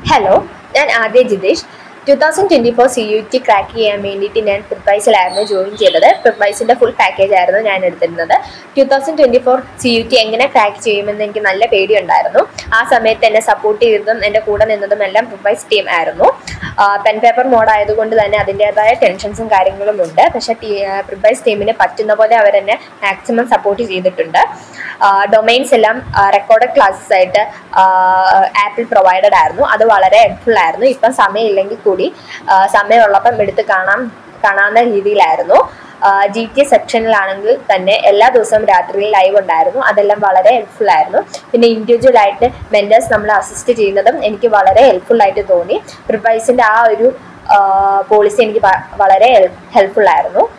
hello ഞാൻ ആദ്യ Jithesh two thousand twenty four C U T crack ചെയ്യാൻ വേണ്ടിയിട്ട് ഞാൻ പ്രിപ്പൈസിലായിരുന്നു ജോയിൻ ചെയ്തത് പ്രിപ്പൈസിൻ്റെ ഫുൾ പാക്കേജ് ആയിരുന്നു ഞാൻ എടുത്തിരുന്നത് two thousand twenty four C U T എങ്ങനെ ക്രാക്ക് ചെയ്യുമെന്ന് എനിക്ക് നല്ല പേടിയുണ്ടായിരുന്നു ആ സമയത്ത് എന്നെ സപ്പോർട്ട് ചെയ്തതും എൻ്റെ കൂടെ നിന്നതും എല്ലാം പ്രിപ്പൈസ് ടീം ആയിരുന്നു പെൻ പേപ്പർ മോഡ് ആയതുകൊണ്ട് തന്നെ അതിൻ്റേതായ ടെൻഷൻസും കാര്യങ്ങളും ഉണ്ട് പക്ഷേ പ്രിപ്പൈസ് ടീമിന് പറ്റുന്ന പോലെ അവരെന്നെ മാക്സിമം സപ്പോർട്ട് ചെയ്തിട്ടുണ്ട് ഡൊമൈൻസ് എല്ലാം റെക്കോർഡ് ക്ലാസ്സസ് ആയിട്ട് ആപ്പിൾ പ്രൊവൈഡഡ് ആയിരുന്നു അത് വളരെ ഹെൽപ്ഫുൾ ആയിരുന്നു ഇപ്പം സമയമില്ലെങ്കിൽ കൂടി ആ, സമയമുള്ളപ്പം എടുത്ത് കാണാം കാണാവുന്ന രീതിയിലായിരുന്നു ജി ടി സെക്ഷനിലാണെങ്കിൽ തന്നെ എല്ലാ ദിവസവും രാത്രിയിൽ ലൈവ് ഉണ്ടായിരുന്നു അതെല്ലാം വളരെ ഹെൽപ്ഫുൾ ആയിരുന്നു പിന്നെ ഇൻഡിവിജ്വൽ ആയിട്ട് മെൻറ്റേഴ്സ് നമ്മളെ അസിസ്റ്റ് ചെയ്യുന്നതും എനിക്ക് വളരെ ഹെൽപ്ഫുൾ ആയിട്ട് തോന്നി പ്രിപ്പൈസിൻ്റെ ആ ഒരു പോളിസി എനിക്ക് വ- വളരെ ഹെൽപ്ഫുൾ ആയിരുന്നു